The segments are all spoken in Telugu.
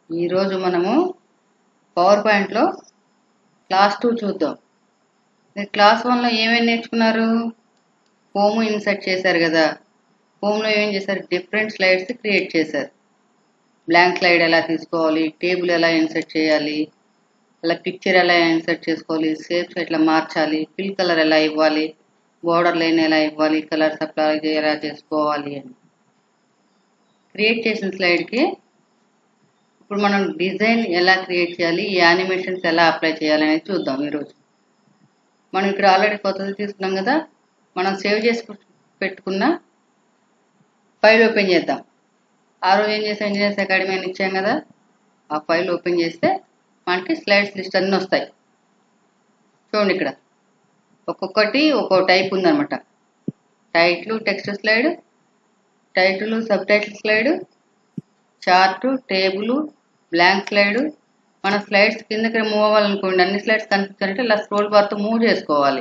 ఈరోజు మనము పవర్ పాయింట్లో క్లాస్ టూ చూద్దాం మీరు క్లాస్ వన్లో ఏమేమి నేర్చుకున్నారు హోమ్ ఇన్సర్ట్ చేశారు కదా హోమ్లో ఏం చేశారు డిఫరెంట్ స్లైడ్స్ క్రియేట్ చేశారు బ్లాంక్ స్లైడ్ ఎలా తీసుకోవాలి టేబుల్ ఎలా ఇన్సర్ట్ చేయాలి అలా పిక్చర్ ఎలా ఇన్సర్ట్ చేసుకోవాలి షేప్స్ ఎట్లా మార్చాలి ఫిల్ కలర్ ఎలా ఇవ్వాలి బోర్డర్ లైన్ ఎలా ఇవ్వాలి కలర్స్ అప్లై ఎలా చేసుకోవాలి అని క్రియేట్ చేసిన స్లైడ్కి ఇప్పుడు మనం డిజైన్ ఎలా క్రియేట్ చేయాలి ఈ యానిమేషన్స్ ఎలా అప్లై చేయాలి అనేది చూద్దాం ఈరోజు మనం ఇక్కడ ఆల్రెడీ కొత్తది తీసుకున్నాం కదా మనం సేవ్ చేసి పెట్టుకున్న ఫైల్ ఓపెన్ చేద్దాం ఆ రోజు ఏం చేసాం ఇంజనీర్స్ అకాడమీ అని ఇచ్చాం కదా ఆ ఫైల్ ఓపెన్ చేస్తే మనకి స్లైడ్స్ లిస్ట్ అన్నీ వస్తాయి చూడండి ఇక్కడ ఒక్కొక్కటి ఒక్కో టైప్ ఉందన్నమాట title text slide title subtitle slide chart table blank slide మన స్లైడ్స్ కిందకి మూవ్ అవ్వాలనుకోండి అన్ని స్లైడ్స్ కనిపించాలంటే ఇలా స్క్రోల్ బార్తో మూవ్ చేసుకోవాలి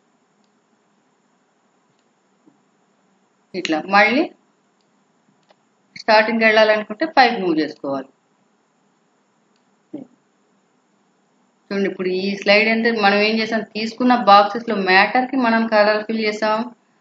ఇట్లా మళ్ళీ స్టార్టింగ్కి వెళ్ళాలనుకుంటే పైకి మూవ్ చేసుకోవాలి చూడండి ఇప్పుడు ఈ స్లైడ్ అంటే మనం ఏం చేసాం తీసుకున్న బాక్సెస్లో మ్యాటర్కి మనం కలర్ ఫిల్ చేసాం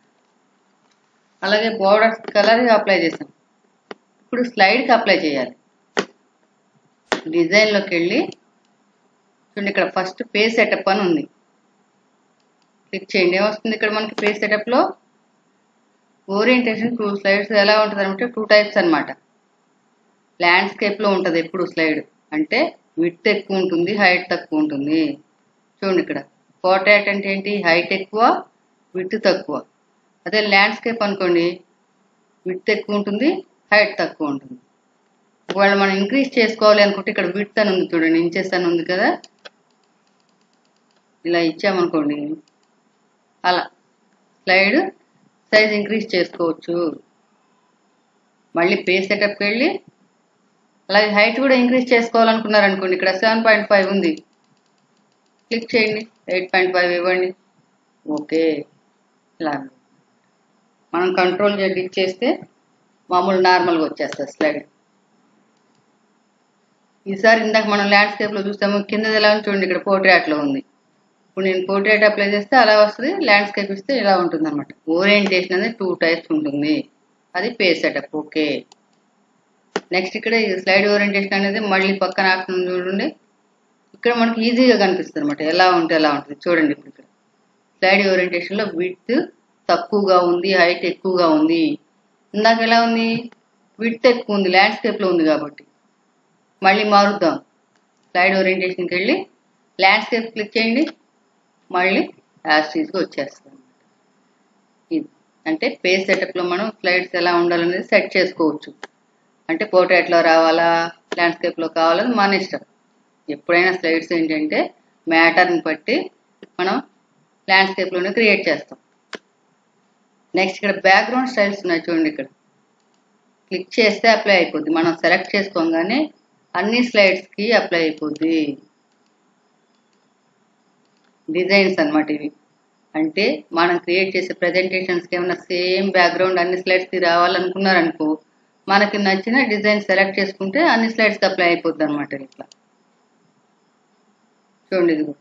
అలాగే బోర్డర్స్ కలర్ అప్లై చేసాం ఇప్పుడు స్లైడ్కి అప్లై చేయాలి డిజైన్లోకి వెళ్ళి చూడండి ఇక్కడ ఫస్ట్ పేజ్ సెటప్ అని ఉంది క్లిక్ చేయండి ఏమొస్తుంది ఇక్కడ మనకి పేజ్ సెటప్లో ఓరియంటేషన్ టూ స్లైడ్స్ ఎలా ఉంటుంది అంటే టూ టైప్స్ అనమాట ల్యాండ్స్కేప్లో ఉంటుంది ఎప్పుడు స్లైడ్ అంటే విడ్త్ ఎక్కువ ఉంటుంది హైట్ తక్కువ ఉంటుంది చూడండి ఇక్కడ పోర్ట్రేట్ అంటే ఏంటి హైట్ ఎక్కువ విడ్త్ తక్కువ అదే ల్యాండ్స్కేప్ అనుకోండి విడ్త్ ఎక్కువ ఉంటుంది హైట్ తక్కువ ఉంటుంది ఒకవేళ మనం ఇంక్రీజ్ చేసుకోవాలి అనుకుంటే ఇక్కడ విడ్త్ అని ఉంది చూడండి ఇంచెస్ అని ఉంది కదా ఇలా ఇచ్చామనుకోండి అలా స్లైడ్ సైజ్ ఇంక్రీజ్ చేసుకోవచ్చు మళ్ళీ పేజ్ సెటప్కి వెళ్ళి అలాగే హైట్ కూడా ఇంక్రీజ్ చేసుకోవాలనుకున్నారు అనుకోండి ఇక్కడ సెవెన్ పాయింట్ ఫైవ్ ఉంది క్లిక్ చేయండి ఎయిట్ పాయింట్ ఫైవ్ ఇవ్వండి ఓకే ఇలా మనం కంట్రోల్ క్లిక్ చేస్తే మామూలు నార్మల్గా వచ్చేస్తుంది స్లైడ్ ఈసారి ఇందాక మనం ల్యాండ్స్కేప్లో చూస్తాము కిందది ఎలా ఉంది చూడండి ఇక్కడ పోర్ట్రేట్లో ఉంది ఇప్పుడు నేను పోర్ట్రేట్ అప్లై చేస్తే అలా వస్తుంది ల్యాండ్స్కేప్ ఇస్తే ఇలా ఉంటుంది అనమాట ఓరియంటేషన్ అనేది టూ టైప్స్ ఉంటుంది అది పేజ్ సెటప్ ఓకే నెక్స్ట్ ఇక్కడ స్లైడ్ ఓరియంటేషన్ అనేది మళ్ళీ పక్కన ఆప్షన్ చూడండి ఇక్కడ మనకి ఈజీగా కనిపిస్తుంది అనమాట ఎలా ఉంటే ఎలా ఉంటుంది చూడండి ఇప్పుడు ఇక్కడ స్లైడ్ ఓరియంటేషన్లో విడ్త్ తక్కువగా ఉంది హైట్ ఎక్కువగా ఉంది ఇందాక ఎలా ఉంది విడ్త్ ఎక్కువ ఉంది ల్యాండ్స్కేప్లో ఉంది కాబట్టి మళ్ళీ మారుద్దాం స్లైడ్ ఓరియంటేషన్కి వెళ్ళి ల్యాండ్స్కేప్ క్లిక్ చేయండి మళ్ళీ యాస్టీస్గా వచ్చేస్తుంది ఇది అంటే పేజ్ సెటప్లో మనం స్లైడ్స్ ఎలా ఉండాలనేది సెట్ చేసుకోవచ్చు అంటే పోర్ట్రేట్లో రావాలా ల్యాండ్స్కేప్లో కావాలని మన ఇష్టం ఎప్పుడైనా స్లైడ్స్ ఏంటంటే మ్యాటర్ని బట్టి మనం ల్యాండ్స్కేప్లోనే క్రియేట్ చేస్తాం నెక్స్ట్ ఇక్కడ బ్యాక్గ్రౌండ్ స్టైల్స్ ఉన్నాయి చూడండి ఇక్కడ క్లిక్ చేస్తే అప్లై అయిపోద్ది మనం సెలెక్ట్ చేసుకోగానే అన్ని స్లైడ్స్కి అప్లై అయిపోద్ది డిజైన్స్ అనమాట ఇవి అంటే మనం క్రియేట్ చేసే ప్రజెంటేషన్స్కి ఏమైనా సేమ్ బ్యాక్గ్రౌండ్ అన్ని స్లైడ్స్కి రావాలనుకున్నారనుకో మనకి నచ్చిన డిజైన్ సెలెక్ట్ చేసుకుంటే అన్ని స్లైడ్స్కి అప్లై అయిపోద్ది అనమాట ఇట్లా చూడండి ఇది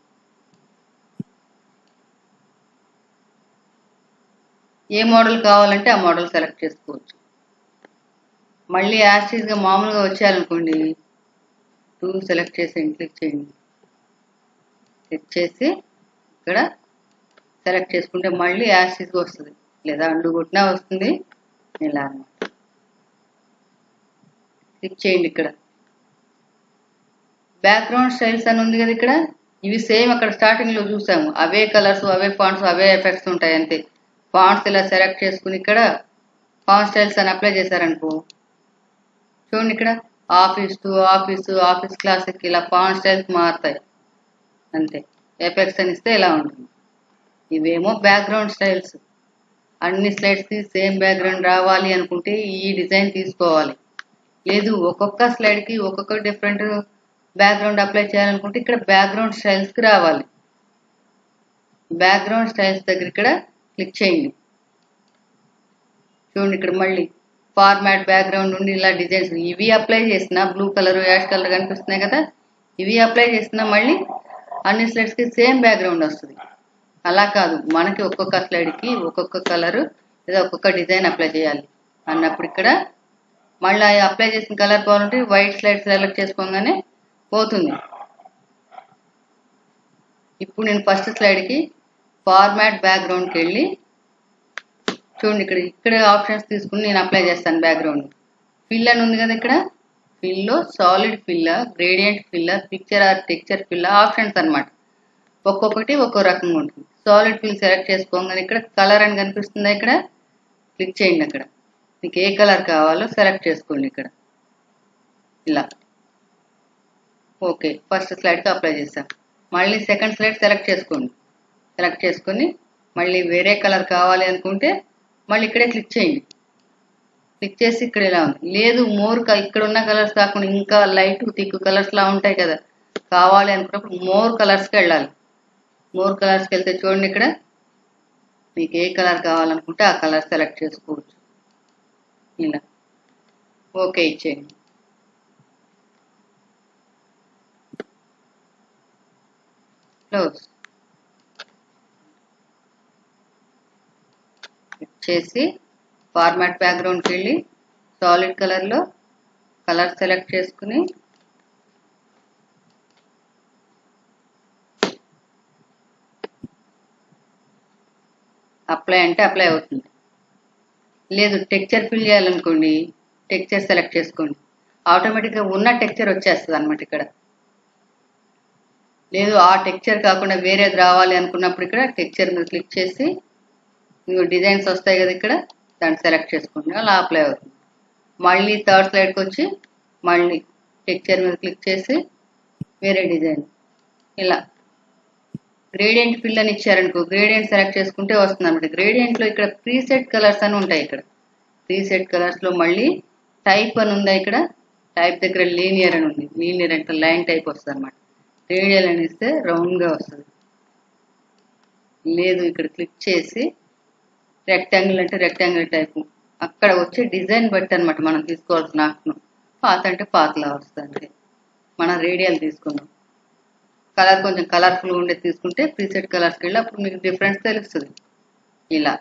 ఏ మోడల్ కావాలంటే ఆ మోడల్ సెలెక్ట్ చేసుకోవచ్చు మళ్ళీ యాస్టీస్గా మామూలుగా వచ్చేయాలనుకోండి టూ సెలెక్ట్ చేసి క్లిక్ చేయండి క్లిక్ చేసి ఇక్కడ సెలెక్ట్ చేసుకుంటే మళ్ళీ యాస్టీస్గా వస్తుంది లేదా అండు కొట్టినా వస్తుంది ఇలా అనమాట క్లిక్ చేయండి ఇక్కడ బ్యాక్గ్రౌండ్ స్టైల్స్ అని ఉంది కదా ఇక్కడ ఇవి సేమ్ అక్కడ స్టార్టింగ్లో చూసాము అవే కలర్స్ అవే ఫాంట్స్ అవే ఎఫెక్ట్స్ ఉంటాయి అంతే ఫాంట్స్ ఇలా సెలెక్ట్ చేసుకుని ఇక్కడ ఫాంట్ స్టైల్స్ అని అప్లై చేశారనుకో చూడండి ఇక్కడ ఆఫీస్ టు ఆఫీస్ ఆఫీస్ క్లాస్కి ఇలా ఫాంట్ స్టైల్స్ మారుతాయి అంతే ఎఫెక్ట్స్ అని ఇస్తే ఇలా ఉంటుంది ఇవేమో బ్యాక్గ్రౌండ్ స్టైల్స్ అన్ని స్లైడ్స్కి సేమ్ బ్యాక్గ్రౌండ్ రావాలి అనుకుంటే ఈ డిజైన్ తీసుకోవాలి లేదు ఒక్కొక్క స్లైడ్కి ఒక్కొక్క డిఫరెంట్ బ్యాక్గ్రౌండ్ అప్లై చేయాలనుకుంటే ఇక్కడ బ్యాక్గ్రౌండ్ స్టైల్స్కి రావాలి బ్యాక్గ్రౌండ్ స్టైల్స్ దగ్గర ఇక్కడ క్లిక్ చేయండి చూడండి ఇక్కడ మళ్ళీ ఫార్మాట్ బ్యాక్గ్రౌండ్ నుండి ఇలా డిజైన్స్ ఇవి అప్లై చేసిన బ్లూ కలర్ యాష్ కలర్ కనిపిస్తున్నాయి కదా ఇవి అప్లై చేసిన మళ్ళీ అన్ని స్లైడ్స్కి సేమ్ బ్యాక్గ్రౌండ్ వస్తుంది అలా కాదు మనకి ఒక్కొక్క స్లైడ్కి ఒక్కొక్క కలర్ లేదా ఒక్కొక్క డిజైన్ అప్లై చేయాలి అన్నప్పుడు ఇక్కడ మళ్ళీ అప్లై చేసిన కలర్ పోవాలంటే వైట్ స్లైడ్ సెలెక్ట్ చేసుకోగానే పోతుంది ఇప్పుడు నేను ఫస్ట్ స్లైడ్కి ఫార్మాట్ బ్యాక్గ్రౌండ్కి వెళ్ళి చూడండి ఇక్కడ ఇక్కడ ఆప్షన్స్ తీసుకుని నేను అప్లై చేస్తాను బ్యాక్గ్రౌండ్ ఫిల్ అని ఉంది కదా ఇక్కడ ఫిల్లో solid fill gradient fill picture or texture fill options అన్నమాట ఒక్కొక్కటి ఒక్కో రకంగా ఉంటుంది సాలిడ్ ఫిల్ సెలెక్ట్ చేసుకోగానే ఇక్కడ కలర్ అని కనిపిస్తుందా ఇక్కడ క్లిక్ చేయండి అక్కడ మీకు ఏ కలర్ కావాలో సెలెక్ట్ చేసుకోండి ఇక్కడ ఇలా ఓకే ఫస్ట్ స్లైడ్కి అప్లై చేసాం మళ్ళీ సెకండ్ స్లైడ్ సెలెక్ట్ చేసుకోండి సెలెక్ట్ చేసుకొని మళ్ళీ వేరే కలర్ కావాలి అనుకుంటే మళ్ళీ ఇక్కడే క్లిక్ చేయండి క్లిక్ చేసి ఇక్కడ ఇలా ఉంది లేదు మోర్ ఇక్కడ ఉన్న కలర్స్ కాకుండా ఇంకా లైట్ థిక్ కలర్స్ లా ఉంటాయి కదా కావాలి అనుకున్నప్పుడు మోర్ కలర్స్కి వెళ్ళాలి మోర్ కలర్స్కి వెళ్తే చూడండి ఇక్కడ మీకు ఏ కలర్ కావాలనుకుంటే ఆ కలర్ సెలెక్ట్ చేసుకోవచ్చు ఇలా ఓకే ఇచ్చేయండి క్లోజ్ చేసి ఫార్మాట్ బ్యాక్గ్రౌండ్కి వెళ్ళి సాలిడ్ కలర్లో కలర్ సెలెక్ట్ చేసుకుని అప్లై అంటే అప్లై అవుతుంది లేదు టెక్చర్ ఫిల్ చేయాలనుకోండి టెక్చర్ సెలెక్ట్ చేసుకోండి ఆటోమేటిక్గా ఉన్న టెక్చర్ వచ్చేస్తుంది అనమాట ఇక్కడ లేదు ఆ టెక్చర్ కాకుండా వేరేది రావాలి అనుకున్నప్పుడు ఇక్కడ టెక్చర్ మీద క్లిక్ చేసి ఇంకో డిజైన్స్ వస్తాయి కదా ఇక్కడ దాన్ని సెలెక్ట్ చేసుకోండి అలా అప్లై అవుతుంది మళ్ళీ థర్డ్ స్లైడ్కి వచ్చి మళ్ళీ టెక్చర్ మీద క్లిక్ చేసి వేరే డిజైన్ ఇలా గ్రేడియంట్ ఫిల్ అని ఇచ్చారనుకో గ్రేడియంట్ సెలెక్ట్ చేసుకుంటే వస్తుంది అనమాట గ్రేడియంట్లో ఇక్కడ ప్రీసెట్ కలర్స్ అని ఉంటాయి ఇక్కడ ప్రీసెట్ కలర్స్లో మళ్ళీ టైప్ అని ఉందా ఇక్కడ టైప్ దగ్గర లీనియర్ అని ఉంది లీనియర్ అంటే లైన్ టైప్ వస్తుంది అనమాట రేడియల్ అని ఇస్తే రౌండ్గా వస్తుంది లేదు ఇక్కడ క్లిక్ చేసి రెక్టాంగిల్ అంటే రెక్టాంగిల్ టైపు అక్కడ వచ్చే డిజైన్ బట్టి అనమాట మనం తీసుకోవాల్సిన ఆప్షన్ పాత అంటే పాతలా వస్తుంది అంటే మనం రేడియల్ తీసుకుందాం కలర్ కొంచెం కలర్ఫుల్ ఉండే తీసుకుంటే ప్రీసెట్ కలర్స్కి వెళ్ళి అప్పుడు మీకు డిఫరెన్స్ తెలుస్తుంది ఇలా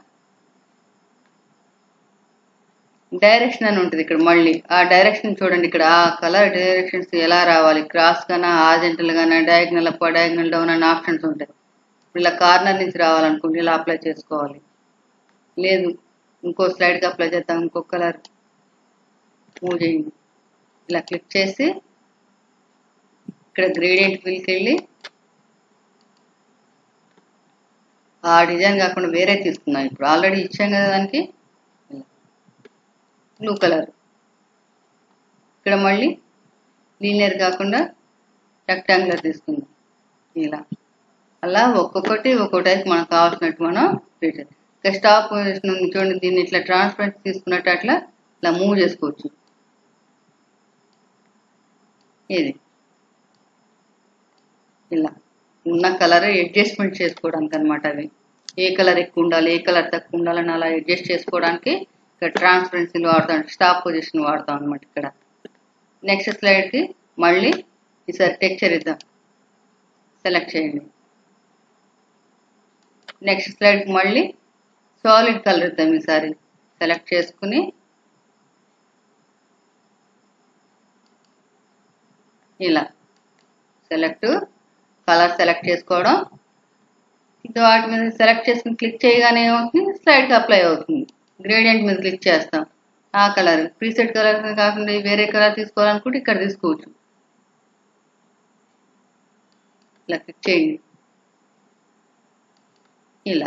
డైరెక్షన్ అని ఉంటుంది ఇక్కడ మళ్ళీ ఆ డైరెక్షన్ చూడండి ఇక్కడ ఆ కలర్ డైరెక్షన్స్ ఎలా రావాలి క్రాస్ గానా ఆజెంటల్ గానా డయాగ్నల్ అప్ డయాగ్నల్ డౌన్ అనే ఆప్షన్స్ ఉంటాయి ఇలా కార్నర్ నుంచి రావాలనుకుంటే ఇలా అప్లై చేసుకోవాలి లేదు ఇంకో స్లైడ్కి అప్లై చేద్దాం ఇంకో కలర్ మూవ్ చేయండి ఇలా క్లిక్ చేసి ఇక్కడ గ్రేడియంట్ ఫిల్కి వెళ్ళి ఆ డిజైన్ కాకుండా వేరే తీసుకున్నాం ఇప్పుడు ఆల్రెడీ ఇచ్చాం కదా దానికి బ్లూ కలర్ ఇక్కడ మళ్ళీ లీనియర్ కాకుండా రెక్టాంగులర్ తీసుకుందాం ఇలా అలా ఒక్కొక్కటి ఒక్కో టైప్ మనకు కావాల్సినట్టు మనం పెట్టాలి ఇక స్టాప్ పొజిషన్ ఉంది చూడండి దీన్ని ఇట్లా ట్రాన్స్పరెంట్ తీసుకున్నట్టు అట్లా ఇలా మూవ్ చేసుకోవచ్చు ఇది ఇలా ఉన్న కలర్ అడ్జస్ట్మెంట్ చేసుకోవడానికి అనమాట అవి ఏ కలర్ ఎక్కువ ఉండాలి ఏ కలర్ తక్కువ ఉండాలని అలా అడ్జస్ట్ చేసుకోవడానికి ఇక్కడ ట్రాన్స్పరెన్సీలు వాడతాం స్టాప్ పొజిషన్ వాడతాం అనమాట ఇక్కడ నెక్స్ట్ స్లైడ్కి మళ్ళీ ఈసారి టెక్చర్ ఇద్దాం సెలెక్ట్ చేయండి నెక్స్ట్ స్లైడ్కి మళ్ళీ సాలిడ్ కలర్ ఇద్దాం ఈసారి సెలెక్ట్ చేసుకుని ఇలా సెలెక్ట్ కలర్ సెలెక్ట్ చేసుకోవడం ఇది వాటి మీద సెలెక్ట్ చేసుకుని క్లిక్ చేయగానే ఏమవుతుంది స్లైడ్కి అప్లై అవుతుంది గ్రేడియంట్ మీద క్లిక్ చేస్తాం ఆ కలర్ ప్రీసెట్ కలర్ కాకుండా వేరే కలర్ తీసుకోవాలనుకుంటే ఇక్కడ తీసుకోవచ్చు ఇలా క్లిక్ చేయండి ఇలా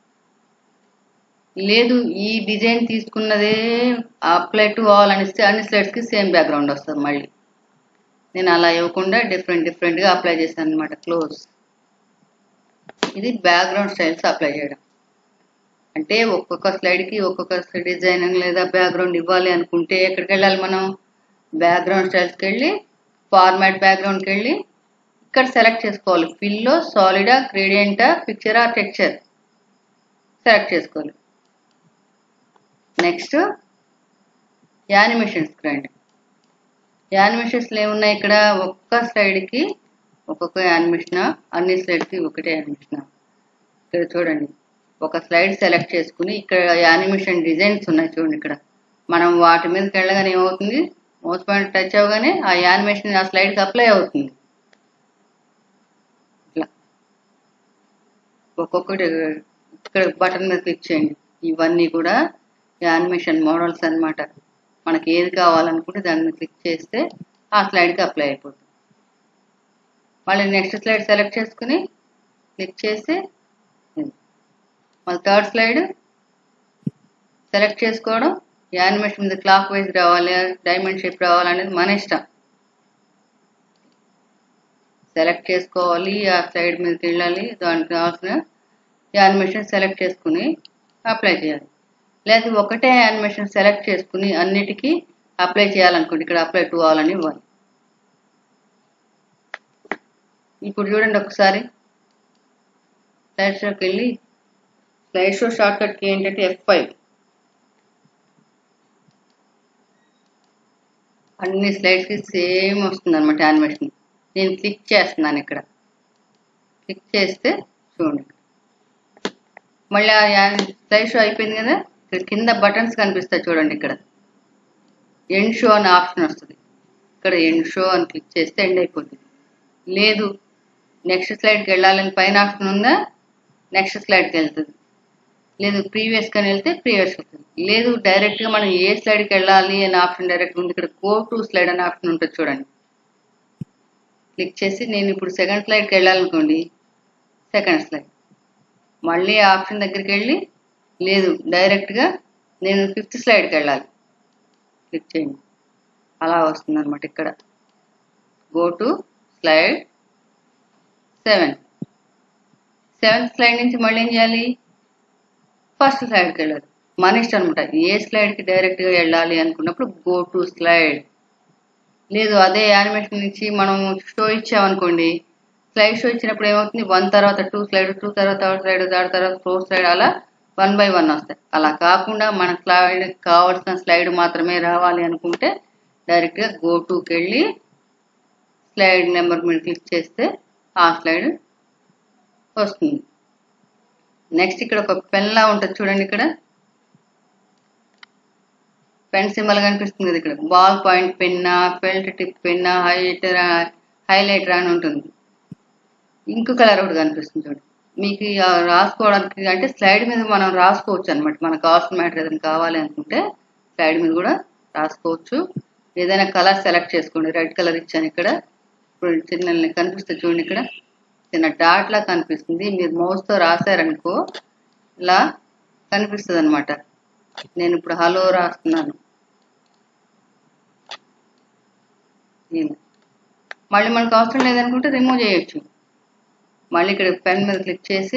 లేదు ఈ డిజైన్ తీసుకున్నదే అప్లై టు ఆల్ అనిస్తే అన్ని స్లైడ్స్కి సేమ్ బ్యాక్గ్రౌండ్ వస్తుంది మళ్ళీ నేను అలా ఇవ్వకుండా డిఫరెంట్ డిఫరెంట్గా అప్లై చేశాను అనమాట క్లోజ్ ఇది బ్యాక్గ్రౌండ్ స్టైల్స్ అప్లై చేయడం అంటే ఒక్కొక్క స్లైడ్కి ఒక్కొక్క డిజైన్ లేదా బ్యాక్గ్రౌండ్ ఇవ్వాలి అనుకుంటే ఎక్కడికి వెళ్ళాలి మనం బ్యాక్గ్రౌండ్ స్టైల్స్కి వెళ్ళి ఫార్మాట్ బ్యాక్గ్రౌండ్కి వెళ్ళి ఇక్కడ సెలెక్ట్ చేసుకోవాలి ఫిల్లో సాలిడా గ్రేడియంటా పిక్చరా టెక్చర్ సెలెక్ట్ చేసుకోవాలి నెక్స్ట్ యానిమేషన్స్కి రండి యానిమేషన్స్లో ఏమున్నాయి ఇక్కడ ఒక్క స్లైడ్కి ఒక్కొక్క యానిమేషన్ అన్ని స్లైడ్కి ఒకటే యానిమేషన్ ఇక్కడ చూడండి ఒక స్లైడ్ సెలెక్ట్ చేసుకుని ఇక్కడ యానిమేషన్ డిజైన్స్ ఉన్నాయి చూడండి ఇక్కడ మనం వాటి మీదకి వెళ్ళగానే ఏమవుతుంది మౌస్ పాయింట్ టచ్ అవ్వగానే ఆ యానిమేషన్ ఆ స్లైడ్కి అప్లై అవుతుంది ఇట్లా ఒక్కొక్కటి ఇక్కడ బటన్ మీద క్లిక్ చేయండి ఇవన్నీ కూడా యానిమేషన్ మోడల్స్ అన్నమాట మనకి ఏది కావాలనుకుంటే దాని మీద క్లిక్ చేస్తే ఆ స్లైడ్కి అప్లై అయిపోతుంది మళ్ళీ నెక్స్ట్ స్లైడ్ సెలెక్ట్ చేసుకుని క్లిక్ చేసి ఇది. మళ్ళీ థర్డ్ స్లైడ్ సెలెక్ట్ చేసుకోవడం యానిమేషన్ మీద క్లాక్ వైజ్ రావాలి డైమండ్ షేప్ రావాలనేది మన ఇష్టం సెలెక్ట్ చేసుకోవాలి ఆ స్లైడ్ మీదకి వెళ్ళాలి దానికి కావాల్సిన యానిమేషన్ సెలెక్ట్ చేసుకుని అప్లై చేయాలి లేదా ఒకటే యానిమేషన్ సెలెక్ట్ చేసుకుని అన్నిటికీ అప్లై చేయాలనుకోండి ఇక్కడ అప్లై టు ఆల్ అని ఇవ్వాలి ఇప్పుడు చూడండి ఒకసారి స్లైడ్ షోకి వెళ్ళి స్లైడ్ షో షార్ట్ కట్కి ఏంటంటే ఎఫ్ ఫైవ్ అన్ని స్లైడ్స్కి సేమ్ వస్తుంది అనమాట యానిమేషన్ నేను క్లిక్ చేస్తున్నాను ఇక్కడ క్లిక్ చేస్తే చూడండి మళ్ళీ ఆ యా- స్లైడ్ షో అయిపోయింది కదా ఇక్కడ కింద బటన్స్ కనిపిస్తాయి చూడండి ఇక్కడ ఎండ్ షో అనే ఆప్షన్ వస్తుంది ఇక్కడ ఎండ్ షో అని క్లిక్ చేస్తే ఎండ్ అయిపోతుంది లేదు నెక్స్ట్ స్లైడ్కి వెళ్ళాలని పైన ఆప్షన్ ఉందా నెక్స్ట్ స్లైడ్కి వెళ్తుంది లేదు ప్రీవియస్ కానీ వెళ్తే ప్రీవియస్ వస్తుంది లేదు డైరెక్ట్గా మనం ఏ స్లైడ్కి వెళ్ళాలి అనే ఆప్షన్ డైరెక్ట్ ఉంది ఇక్కడ గో టు స్లైడ్ అనే ఆప్షన్ ఉంటుంది చూడండి క్లిక్ చేసి నేను ఇప్పుడు సెకండ్ స్లైడ్కి వెళ్ళాలనుకోండి సెకండ్ స్లైడ్ మళ్ళీ ఆ ఆప్షన్ దగ్గరికి వెళ్ళి లేదు డైరెక్ట్గా నేను ఫిఫ్త్ స్లైడ్కి వెళ్ళాలి క్లిక్ చేయండి అలా వస్తుంది అనమాట ఇక్కడ go to slide seven seventh slide నుంచి మళ్ళీ ఏం చేయాలి ఫస్ట్ స్లైడ్కి వెళ్ళాలి మన ఇష్టం అనమాట ఏ స్లైడ్కి డైరెక్ట్గా వెళ్ళాలి అనుకున్నప్పుడు గో టు స్లైడ్ లేదు అదే యానిమేషన్ నుంచి మనం షో ఇచ్చామనుకోండి స్లైడ్ షో ఇచ్చినప్పుడు ఏమవుతుంది వన్ తర్వాత టూ స్లైడ్ టూ తర్వాత థర్డ్ స్లైడ్ థర్డ్ తర్వాత ఫోర్ స్లైడ్ అలా వన్ బై వన్ వస్తాయి అలా కాకుండా మన స్లైడ్ కావాల్సిన స్లైడ్ మాత్రమే రావాలి అనుకుంటే డైరెక్ట్గా గో టుకి వెళ్ళి స్లైడ్ నెంబర్ మీద క్లిక్ చేస్తే ఆ స్లైడ్ వస్తుంది నెక్స్ట్ ఇక్కడ ఒక పెన్ లా ఉంటుంది చూడండి ఇక్కడ పెన్ సింబల్ కనిపిస్తుంది కదా ఇక్కడ బాల్ పాయింట్ పెన్నా ఫెల్ట్ టిప్ పెన్నా హైలైటర్ హైలైటర్ అని ఉంటుంది ఇంక్ కలర్ ఒకటి కనిపిస్తుంది చూడండి మీకు ఇక రాసుకోవడానికి అంటే స్లైడ్ మీద మనం రాసుకోవచ్చు అనమాట మనకు కావాల్సిన మ్యాటర్ ఏదైనా కావాలి అనుకుంటే స్లైడ్ మీద కూడా రాసుకోవచ్చు ఏదైనా కలర్ సెలెక్ట్ చేసుకోండి రెడ్ కలర్ ఇచ్చాను ఇక్కడ ఇప్పుడు చిన్న కనిపిస్తుంది చూడండి ఇక్కడ చిన్న డాట్ లా కనిపిస్తుంది మీరు మౌస్తో రాశారనుకో ఇలా కనిపిస్తుంది అనమాట నేను ఇప్పుడు హలో రాస్తున్నాను ఇలా. మళ్ళీ మనకు అవసరం లేదనుకుంటే రిమూవ్ చేయొచ్చు మళ్ళీ ఇక్కడ పెన్ మీద క్లిక్ చేసి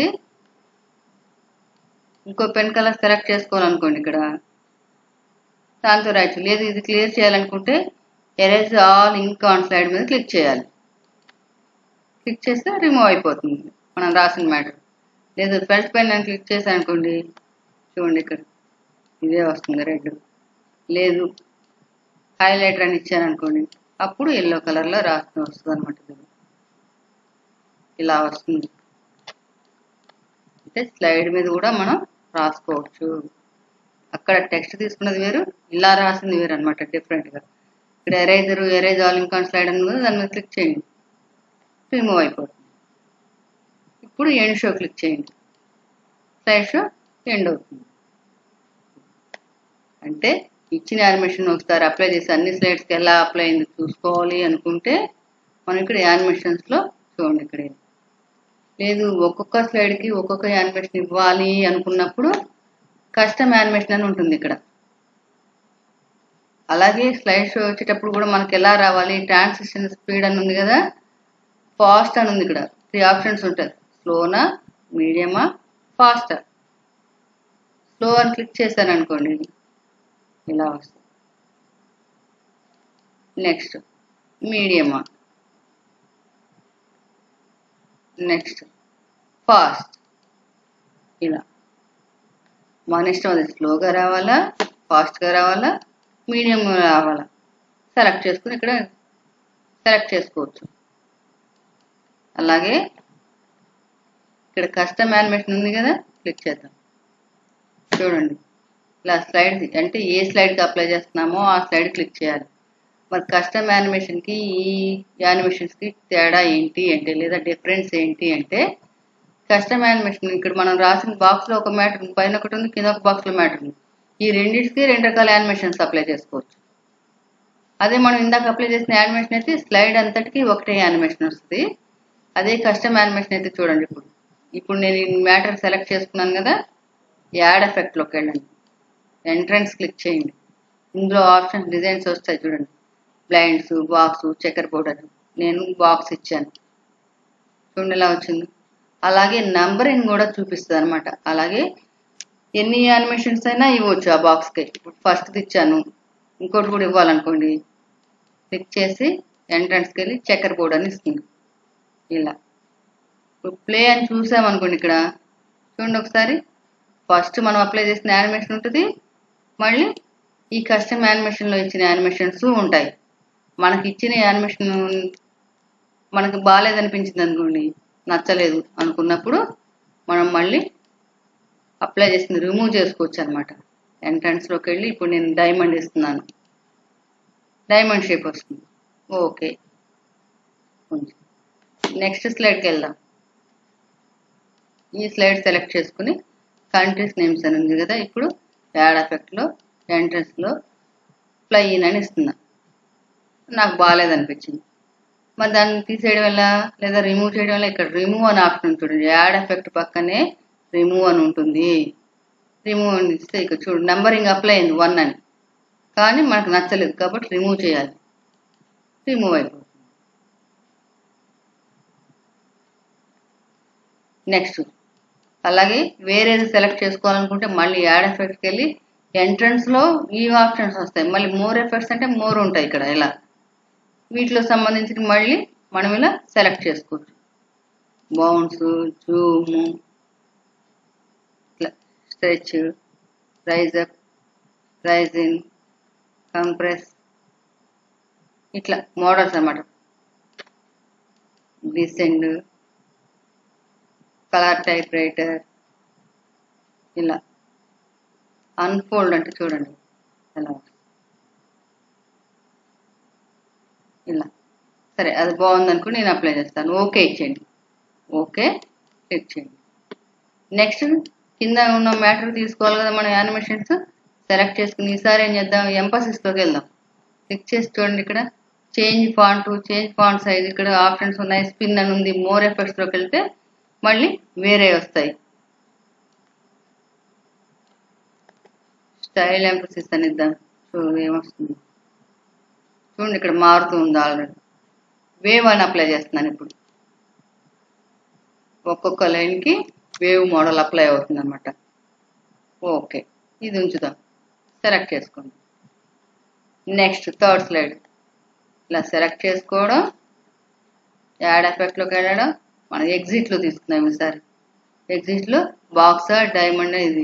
ఇంకో పెన్ కలర్ సెలెక్ట్ చేసుకోవాలనుకోండి ఇక్కడ దాంతో రాయొచ్చు లేదు ఇది క్లియర్ చేయాలనుకుంటే erase all ink on slide మీద క్లిక్ చేయాలి క్లిక్ చేస్తే రిమూవ్ అయిపోతుంది మనం రాసిన మ్యాటర్ లేదు ఫెల్ట్ పెన్ అని క్లిక్ చేశాను అనుకోండి చూడండి ఇక్కడ ఇదే వస్తుంది రెడ్ లేదు హైలైటర్ అని ఇచ్చాను అనుకోండి అప్పుడు ఎల్లో కలర్లో రాసిన వస్తుంది అనమాట ఇలా వస్తుంది అంటే స్లైడ్ మీద కూడా మనం రాసుకోవచ్చు అక్కడ టెక్స్ట్ తీసుకున్నది వేరు ఇలా రాసింది వేరు అనమాట డిఫరెంట్గా ఇక్కడ eraser erase all ink on slide అని ఉంది దాని మీద క్లిక్ చేయండి రిమూవ్ అయిపోతుంది ఇప్పుడు ఎండ్ షో క్లిక్ చేయండి స్లైడ్ షో ఎండ్ అవుతుంది అంటే ఇచ్చిన యానిమేషన్ ఒకసారి అప్లై చేసి అన్ని స్లైడ్స్కి ఎలా అప్లై అయింది చూసుకోవాలి అనుకుంటే మనం ఇక్కడ యానిమేషన్స్లో చూడండి ఇక్కడ లేదు ఒక్కొక్క స్లైడ్కి ఒక్కొక్క యానిమేషన్ ఇవ్వాలి అనుకున్నప్పుడు కస్టమ్ యానిమేషన్ అని ఉంటుంది ఇక్కడ అలాగే స్లైడ్ షో వచ్చేటప్పుడు కూడా మనకి ఎలా రావాలి ట్రాన్సిషన్ స్పీడ్ అని ఉంది కదా ఫాస్ట్ అని ఉంది ఇక్కడ త్రీ ఆప్షన్స్ ఉంటాయి స్లోనా మీడియమా ఫాస్టా స్లో అని క్లిక్ చేశాను అనుకోండి ఇలా వస్తుంది నెక్స్ట్ మీడియమా నెక్స్ట్ ఫాస్ట్ ఇలా మన ఇష్టం అది స్లోగా రావాలా ఫాస్ట్గా రావాలా మీడియం రావాలా సెలెక్ట్ చేసుకుని ఇక్కడ సెలెక్ట్ చేసుకోవచ్చు అలాగే ఇక్కడ కస్టమ్ యానిమేషన్ ఉంది కదా క్లిక్ చేద్దాం చూడండి ఇలా స్లైడ్ అంటే ఏ స్లైడ్కి అప్లై చేస్తున్నామో ఆ స్లైడ్ క్లిక్ చేయాలి మరి కస్టమ్ యానిమేషన్కి ఈ యానిమేషన్స్కి తేడా ఏంటి అంటే లేదా డిఫరెన్స్ ఏంటి అంటే కస్టమ్ యానిమేషన్ ఇక్కడ మనం రాసిన బాక్స్లో ఒక మ్యాటర్ ఉంది పైన ఒకటి ఉంది కింద ఒక బాక్స్లో మ్యాటర్ ఉంది ఈ రెండింటికి రెండు రకాల యానిమేషన్స్ అప్లై చేసుకోవచ్చు అదే మనం ఇందాక అప్లై చేసిన యానిమేషన్ అయితే స్లైడ్ అంతటికి ఒకటే యానిమేషన్ వస్తుంది అదే కస్టమ్ యానిమేషన్ అయితే చూడండి ఇప్పుడు ఇప్పుడు నేను ఈ మ్యాటర్ సెలెక్ట్ చేసుకున్నాను కదా యాడ్ ఎఫెక్ట్లోకి వెళ్ళండి ఎంట్రన్స్ క్లిక్ చేయండి ఇందులో ఆప్షన్స్ డిజైన్స్ వస్తాయి చూడండి బ్లైండ్స్ బాక్స్ చెక్కర్ బోర్డర్ నేను బాక్స్ ఇచ్చాను చూడండి ఎలా వచ్చింది అలాగే నంబరింగ్ కూడా చూపిస్తుంది అనమాట అలాగే ఎన్ని యానిమేషన్స్ అయినా ఇవ్వచ్చు ఆ బాక్స్కి ఇప్పుడు ఫస్ట్ది ఇచ్చాను ఇంకోటి కూడా ఇవ్వాలనుకోండి క్లిక్ చేసి ఎంట్రన్స్కి వెళ్ళి చెక్కర్ బోర్డ్ అని ఇస్తుంది ఇలా ఇప్పుడు ప్లే అని చూసామనుకోండి ఇక్కడ చూడండి ఒకసారి ఫస్ట్ మనం అప్లై చేసిన యానిమేషన్ ఉంటుంది మళ్ళీ ఈ కస్టమ్ యానిమేషన్లో ఇచ్చిన యానిమేషన్స్ ఉంటాయి మనకి ఇచ్చిన యానిమేషన్ మనకి బాగాలేదనిపించింది అనుకోండి నచ్చలేదు అనుకున్నప్పుడు మనం మళ్ళీ అప్లై చేసింది రిమూవ్ చేసుకోవచ్చు అనమాట ఎంట్రన్స్లోకి వెళ్ళి ఇప్పుడు నేను డైమండ్ ఇస్తున్నాను డైమండ్ షేప్ వస్తుంది ఓకే కొంచెం నెక్స్ట్ స్లైడ్కి వెళ్దాం ఈ స్లైడ్ సెలెక్ట్ చేసుకుని కంట్రీస్ నేమ్స్ అని ఉంది కదా ఇప్పుడు యాడ్ ఎఫెక్ట్లో ఎంట్రన్స్లో ఫ్లై ఇన్ అని ఇస్తున్నా నాకు బాగాలేదనిపించింది మరి దాన్ని తీసేయడం వల్ల లేదా రిమూవ్ చేయడం వల్ల ఇక్కడ రిమూవ్ అని ఆప్షన్ ఉంటుంది చూడండి యాడ్ ఎఫెక్ట్ పక్కనే రిమూవ్ అని ఉంటుంది రిమూవ్ అని ఇస్తే ఇక్కడ చూడు నెంబరింగ్ అప్లై అయింది వన్ అని కానీ మనకు నచ్చలేదు కాబట్టి రిమూవ్ చేయాలి రిమూవ్ అయిపోతుంది నెక్స్ట్ అలాగే వేరేది సెలెక్ట్ చేసుకోవాలనుకుంటే మళ్ళీ యాడ్ ఎఫెక్ట్కి వెళ్ళి ఎంట్రన్స్లో ఈ ఆప్షన్స్ వస్తాయి మళ్ళీ మోర్ ఎఫెక్ట్స్ అంటే మోర్ ఉంటాయి ఇక్కడ ఇలా వీటిలో సంబంధించిన మళ్ళీ మనం ఇలా సెలెక్ట్ చేసుకోవచ్చు బౌన్స్ జూమ్ ఇట్లా stretch rise up rise in compress ఇట్లా మోడల్స్ అన్నమాట డిసెండ్ కలర్ టైప్ రైటర్ ఇలా అన్ఫోల్డ్ అంటే చూడండి ఎలా ఇలా సరే అది బాగుంది అనుకుని నేను అప్లై చేస్తాను ఓకే ఇచ్చేయండి ఓకే క్లిక్ చేయండి నెక్స్ట్ కింద ఉన్న మ్యాటర్ తీసుకోవాలి కదా మన యానిమేషన్స్ సెలెక్ట్ చేసుకుని ఈసారి ఏం చేద్దాం ఎంపసిస్లోకి వెళ్దాం క్లిక్ చేసి చూడండి ఇక్కడ change font change font size ఇక్కడ ఆప్షన్స్ ఉన్నాయి స్పిన్ అని ఉంది మోర్ ఎఫెక్ట్స్లోకి వెళ్తే మళ్ళీ వేరే వస్తాయి స్టైల్ ఎంపసిస్ అని ఇద్దాం చూడు ఏమొస్తుంది చూడండి ఇక్కడ మారుతూ ఉంది ఆల్రెడీ వేవ్ అని అప్లై చేస్తున్నాను ఇప్పుడు ఒక్కొక్క లైన్కి వేవ్ మోడల్ అప్లై అవుతుంది అనమాట ఓకే ఇది ఉంచుదాం సెలెక్ట్ చేసుకోండి నెక్స్ట్ థర్డ్ స్లైడ్ ఇలా సెలెక్ట్ చేసుకోవడం యాడ్ ఎఫెక్ట్లోకి వెళ్ళడం మనం ఎగ్జిట్లో తీసుకున్నాం ఈసారి ఎగ్జిట్లో బాక్స్ డైమండ్ ఇది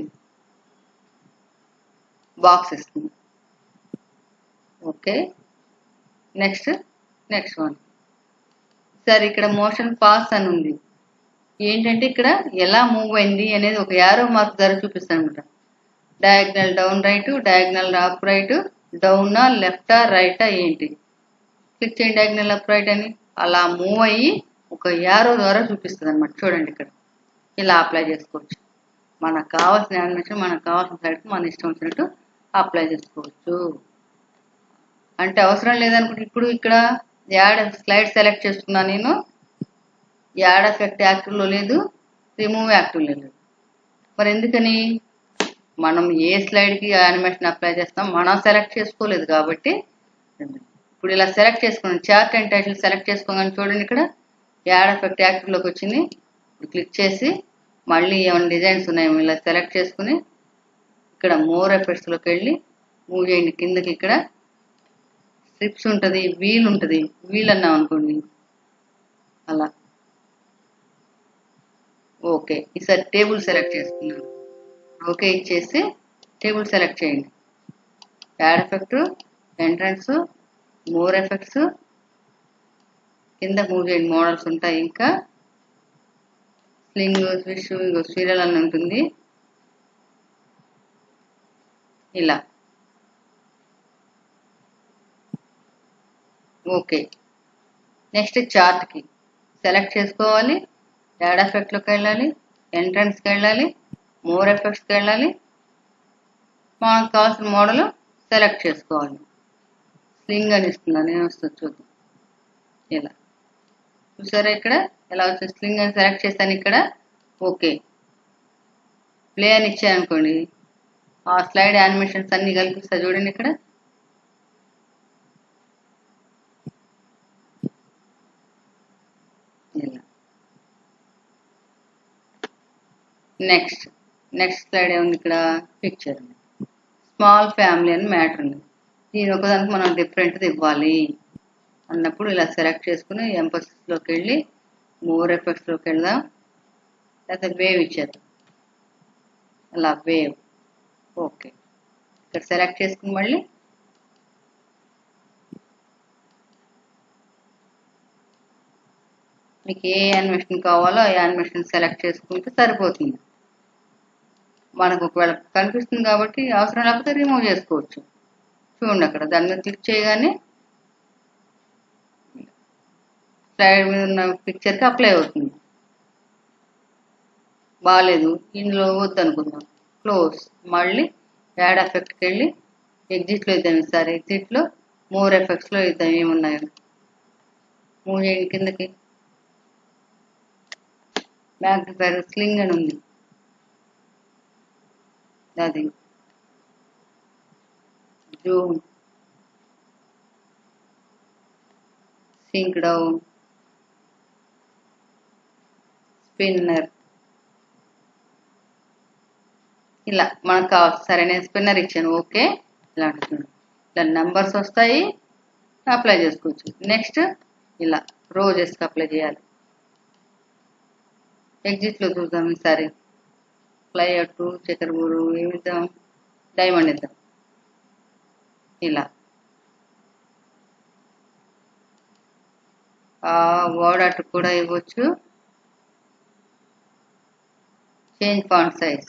బాక్స్ ఇస్తుంది okay next next one sir ఇక్కడ మోషన్ పాస్ అని ఉంది ఏంటంటే ఇక్కడ ఎలా మూవ్ అయింది అనేది ఒక యారో మార్క్ ద్వారా చూపిస్తాను అనమాట diagonal down right diagonal up right డౌనా లెఫ్టా రైటా ఏంటి క్లిక్ చేయండి డయాగ్నల్ అప్ రైట్ అని అలా మూవ్ అయ్యి ఒక యారో ద్వారా చూపిస్తుంది అనమాట చూడండి ఇక్కడ ఇలా అప్లై చేసుకోవచ్చు మనకు కావాల్సిన యానిమేషన్ మనకు కావాల్సిన సైడ్కి మన ఇష్టం వచ్చినట్టు అప్లై చేసుకోవచ్చు అంటే అవసరం లేదనుకుంటే ఇప్పుడు ఇక్కడ యాడ్ స్లైడ్ సెలెక్ట్ చేసుకున్నా నేను యాడ్ ఎఫెక్ట్ యాక్టివ్లో లేదు రిమూవ్ యాక్టివ్లో లేదు మరి ఎందుకని మనం ఏ స్లైడ్కి యానిమేషన్ అప్లై చేస్తాం మనం సెలెక్ట్ చేసుకోలేదు కాబట్టి ఇప్పుడు ఇలా సెలెక్ట్ చేసుకున్నాం చార్ట్ అండ్ టైటిల్ సెలెక్ట్ చేసుకోగానే చూడండి ఇక్కడ యాడ్ ఎఫెక్ట్ యాక్టివ్లోకి వచ్చింది క్లిక్ చేసి మళ్ళీ ఏమైనా డిజైన్స్ ఉన్నాయేమో ఇలా సెలెక్ట్ చేసుకుని ఇక్కడ మోర్ ఎఫెక్ట్స్లోకి వెళ్ళి మూవ్ చేయండి కిందకి ఇక్కడ స్ట్రిప్స్ ఉంటుంది వీల్ ఉంటుంది వీల్ అన్నాం అనుకోండి అలా ఓకే ఈసారి టేబుల్ సెలెక్ట్ చేసుకున్నాను ఓకే ఇచ్చేసి టేబుల్ సెలెక్ట్ చేయండి add effect entrance more effects కింద మూవ్ చేయండి మోడల్స్ ఉంటాయి ఇంకా స్లింగ్ స్విష్ సీరియల్ అని ఉంటుంది ఇలా ఓకే నెక్స్ట్ చార్ట్కి సెలెక్ట్ చేసుకోవాలి యాడ్ ఎఫెక్ట్లోకి వెళ్ళాలి ఎంట్రన్స్కి వెళ్ళాలి మోర్ ఎఫెక్ట్స్కి వెళ్ళాలి మనకు కావాల్సిన మోడల్ సెలెక్ట్ చేసుకోవాలి స్లింగ్ అని ఇస్తున్నాను నేను వస్తుంది చూద్దాం ఇలా చూసారా ఇక్కడ ఎలా వచ్చింది స్లింగ్ అని సెలెక్ట్ చేశాను ఇక్కడ ఓకే ప్లే అని ఇచ్చాను అనుకోండి ఆ స్లైడ్ యానిమేషన్స్ అన్ని కల్పిస్తా చూడండి ఇక్కడ ఇలా నెక్స్ట్ నెక్స్ట్ స్లైడ్ ఏముంది ఇక్కడ పిక్చర్ ఉంది స్మాల్ ఫ్యామిలీ అని మ్యాటర్ ఉంది దీని ఒకదానికి మనం డిఫరెంట్ది ఇవ్వాలి అన్నప్పుడు ఇలా సెలెక్ట్ చేసుకుని ఎంపసిస్లోకి వెళ్ళి మోర్ ఎఫెక్ట్స్లోకి వెళ్దాం లేకపోతే వేవ్ ఇచ్చేద్దాం అలా వేవ్ ఓకే ఇక్కడ సెలెక్ట్ చేసుకుని మళ్ళీ మీకు ఏ యానిమేషన్ కావాలో ఆ యానిమేషన్ సెలెక్ట్ చేసుకుంటే సరిపోతుంది మనకు ఒకవేళ కనిపిస్తుంది కాబట్టి అవసరం లేకపోతే రిమూవ్ చేసుకోవచ్చు చూడండి అక్కడ దాని మీద క్లిక్ చేయగానే స్లైడ్ మీద ఉన్న పిక్చర్కి అప్లై అవుతుంది బాగాలేదు ఇందులో వద్దు అనుకుందాం క్లోజ్ మళ్ళీ యాడ్ ఎఫెక్ట్కి వెళ్ళి ఎగ్జిట్లో ఇద్దాం ఈసారి ఎగ్జిట్లో మోర్ ఎఫెక్ట్స్లో ఇద్దాం ఏమున్నాయో మూవ్ చేయండి కిందకి మ్యాగ్నిఫైర్ స్లింగ్ అని ఉంది అది జూమ్ సింక్ డౌన్ స్పిన్నర్ ఇలా మనకు కావాలి సరే నేను స్పిన్నర్ ఇచ్చాను ఓకే ఇలాంటి చూడండి ఇలా నెంబర్స్ వస్తాయి అప్లై చేసుకోవచ్చు నెక్స్ట్ ఇలా రోజెస్కి అప్లై చేయాలి ఎగ్జిట్లో చూద్దాం ఈసారి ఫ్లై అట్టు చక్కెరబూరు ఏమి ఇద్దాం డైమండ్ ఇద్దాం ఇలా వర్డ్ అట్టు కూడా ఇవ్వచ్చు change font size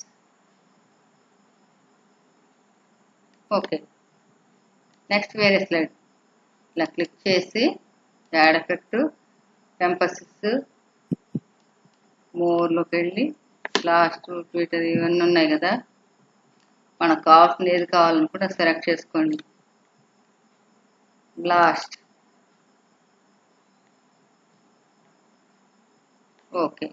okay next వేరే స్లైడ్ ఇలా క్లిక్ చేసి యాడ్ ఎఫెక్ట్ ఎంపసిస్ మోర్లోకి వెళ్ళి లాస్ట్ ట్విట్టర్ ఇవన్నీ ఉన్నాయి కదా మనకు కావాల్సిన ఏది కావాలనుకుంటే సెలెక్ట్ చేసుకోండి లాస్ట్ ఓకే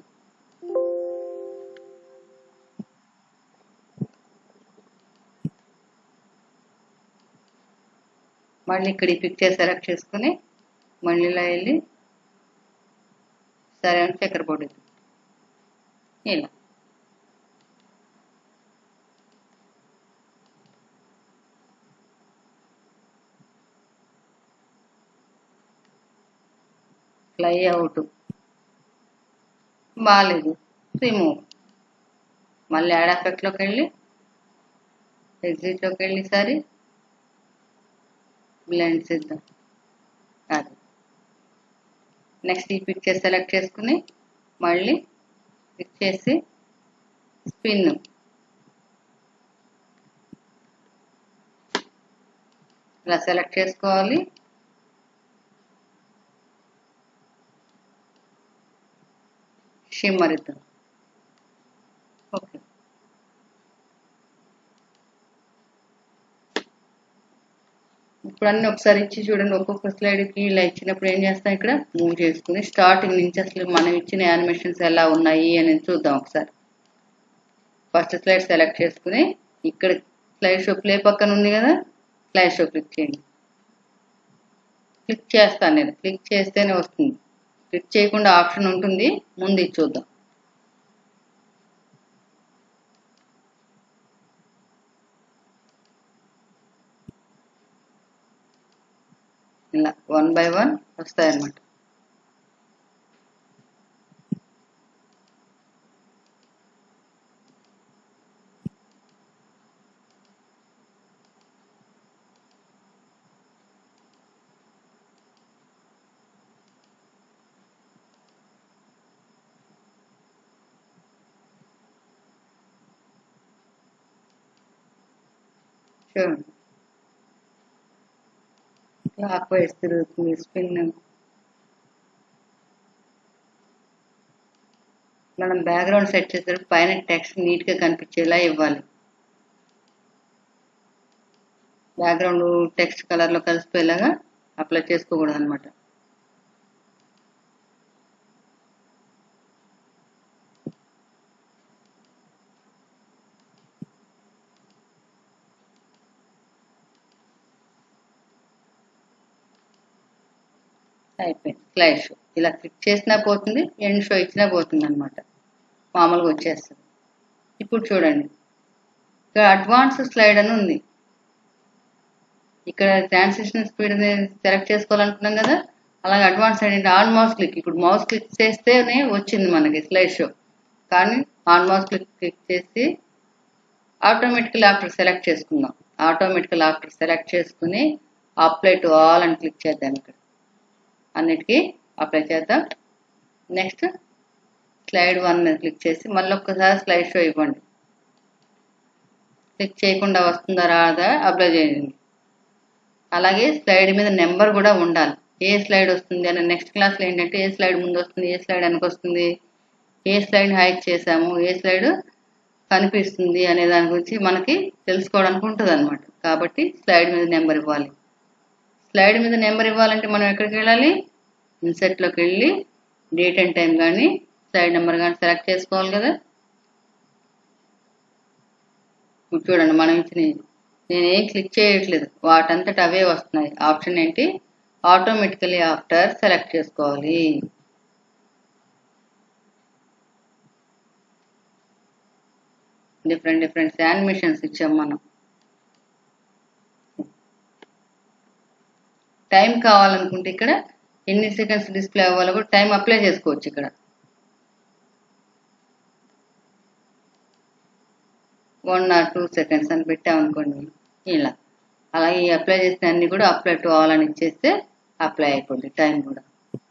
మళ్ళీ ఇక్కడ ఈ పిక్చర్ సెలెక్ట్ చేసుకుని మళ్ళీ ఇలా వెళ్ళి సరే అని చక్కెర పొడి ఇలా ఫ్లై అవుట్ బాగాలేదు రిమూవ్ మళ్ళీ యాడ్ ఎఫెక్ట్లోకి వెళ్ళి ఎగ్జిట్లోకి వెళ్ళి సరి బ్లెండ్స్ ఇద్దాం అది నెక్స్ట్ ఈ పిక్చర్ సెలెక్ట్ చేసుకుని మళ్ళీ క్లిక్ చేసి స్పిన్ ఇలా సెలెక్ట్ చేసుకోవాలి షిమ్మర్ ఇద్దాం ఓకే ఇప్పుడు అన్ని ఒకసారి ఇచ్చి చూడండి ఒక్కొక్క స్లైడ్కి ఇలా ఇచ్చినప్పుడు ఏం చేస్తాం ఇక్కడ మూవ్ చేసుకుని స్టార్టింగ్ నుంచి అసలు మనం ఇచ్చిన యానిమేషన్స్ ఎలా ఉన్నాయి అని చూద్దాం ఒకసారి ఫస్ట్ స్లైడ్ సెలెక్ట్ చేసుకుని ఇక్కడ స్లైడ్ షో ప్లే పక్కన ఉంది కదా స్లైడ్ షో క్లిక్ చేయండి క్లిక్ చేస్తాను నేను క్లిక్ చేస్తేనే వస్తుంది క్లిక్ చేయకుండా ఆప్షన్ ఉంటుంది ముందు ఇది చూద్దాం ఇలా వన్ బై వన్ వస్తాయన్నమాట చూడండి క్లాక్ వైజ్ తిరుగుతుంది స్పిన్ మనం బ్యాక్గ్రౌండ్ సెట్ చేసేటప్పుడు పైన టెక్స్ట్ నీట్గా కనిపించేలా ఇవ్వాలి బ్యాక్గ్రౌండ్ టెక్స్ట్ కలర్లో కలిసిపోయేలాగా అప్లై చేసుకోకూడదు అనమాట అయిపోయింది స్లైడ్ షో ఇలా క్లిక్ చేసినా పోతుంది ఎండ్ షో ఇచ్చినా పోతుంది అనమాట మామూలుగా వచ్చేస్తుంది ఇప్పుడు చూడండి ఇక్కడ అడ్వాన్స్ స్లైడ్ అని ఉంది ఇక్కడ ట్రాన్సిషన్ స్పీడ్ అనేది సెలెక్ట్ చేసుకోవాలనుకున్నాం కదా అలాగే అడ్వాన్స్ అంటే ఆన్ మౌస్ క్లిక్ ఇప్పుడు మౌస్ క్లిక్ చేస్తేనే వచ్చింది మనకి స్లైడ్ షో కానీ ఆన్ మౌస్ క్లిక్ క్లిక్ చేసి ఆటోమేటికల్ ఆఫ్టర్ సెలెక్ట్ చేసుకుందాం ఆటోమేటికల్ ఆఫ్టర్ సెలెక్ట్ చేసుకుని అప్లై టు ఆల్ అని క్లిక్ చేద్దాం ఇక్కడ అన్నిటికీ అప్లై చేద్దాం నెక్స్ట్ స్లైడ్ వన్ మీద క్లిక్ చేసి మళ్ళీ ఒక్కసారి స్లైడ్ షో ఇవ్వండి క్లిక్ చేయకుండా వస్తుందా రాదా అప్లై చేయండి అలాగే స్లైడ్ మీద నెంబర్ కూడా ఉండాలి ఏ స్లైడ్ వస్తుంది అని నెక్స్ట్ క్లాస్లో ఏంటంటే ఏ స్లైడ్ ముందు వస్తుంది ఏ స్లైడ్ వెనక వస్తుంది ఏ స్లైడ్ హైట్ చేసాము ఏ స్లైడ్ కనిపిస్తుంది అనే దాని గురించి మనకి తెలుసుకోవడానికి ఉంటుంది అనమాట కాబట్టి స్లైడ్ మీద నెంబర్ ఇవ్వాలి స్లైడ్ మీద నెంబర్ ఇవ్వాలంటే మనం ఎక్కడికి వెళ్ళాలి ఇన్సెట్లోకి వెళ్ళి డేట్ అండ్ టైం కానీ స్లైడ్ నెంబర్ కానీ సెలెక్ట్ చేసుకోవాలి కదా ఇప్పుడు చూడండి మనం ఇచ్చిన నేనేం క్లిక్ చేయట్లేదు వాటంతట అవే వస్తున్నాయి ఆప్షన్ ఏంటి ఆటోమేటికలీ ఆఫ్టర్ సెలెక్ట్ చేసుకోవాలి డిఫరెంట్ డిఫరెంట్ యానిమేషన్స్ ఇచ్చాం మనం టైం కావాలనుకుంటే ఇక్కడ ఎన్ని సెకండ్స్ డిస్ప్లే అవ్వాలో కూడా టైం అప్లై చేసుకోవచ్చు ఇక్కడ వన్ ఆర్ టూ సెకండ్స్ అని పెట్టామనుకోండి ఇలా అలాగే ఈ అప్లై చేసిన అన్ని కూడా అప్లై టు ఆల్ అని ఇచ్చేస్తే అప్లై అయిపోద్ది టైం కూడా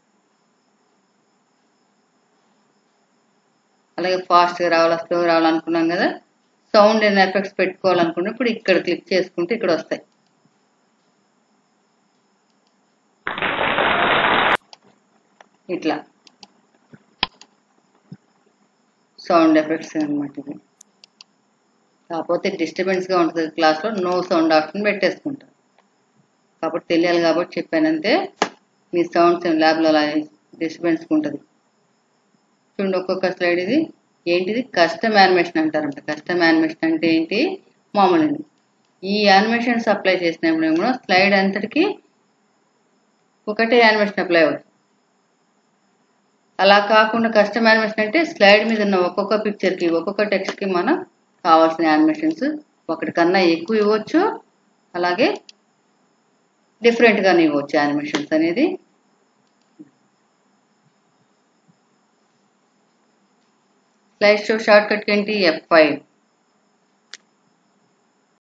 అలాగే ఫాస్ట్గా రావాలా స్లో రావాలనుకున్నాం కదా సౌండ్ అండ్ ఎఫెక్ట్స్ పెట్టుకోవాలనుకుంటే ఇప్పుడు ఇక్కడ క్లిక్ చేసుకుంటే ఇక్కడ వస్తాయి ఇట్లా సౌండ్ ఎఫెక్ట్స్ అనమాట ఇది కాకపోతే డిస్టర్బెన్స్గా ఉంటుంది క్లాస్లో నో సౌండ్ ఆప్షన్ పెట్టేసుకుంటారు కాబట్టి తెలియాలి కాబట్టి చెప్పానంతే మీ సౌండ్స్ ల్యాబ్లో అలా డిస్టర్బెన్స్ ఉంటుంది చూడండి ఒక్కొక్క స్లైడ్ ఇది ఏంటిది కస్టమ్ యానిమేషన్ అంటారంట కస్టమ్ యానిమేషన్ అంటే ఏంటి మామూలు ఈ యానిమేషన్స్ అప్లై చేసినప్పుడు ఏమో స్లైడ్ అంతటికి ఒకటే యానిమేషన్ అప్లై అవుతుంది అలా కాకుండా కస్టమ్ యానిమేషన్ అంటే స్లైడ్ మీద ఉన్న ఒక్కొక్క పిక్చర్కి ఒక్కొక్క టెక్స్ట్కి మనం కావాల్సిన యానిమేషన్స్ ఒకటి కన్నా ఎక్కువ ఇవ్వచ్చు అలాగే డిఫరెంట్గానే ఇవ్వచ్చు యానిమేషన్స్ అనేది స్లైడ్ షో షార్ట్ కట్ ఏంటి ఎఫ్ ఫైవ్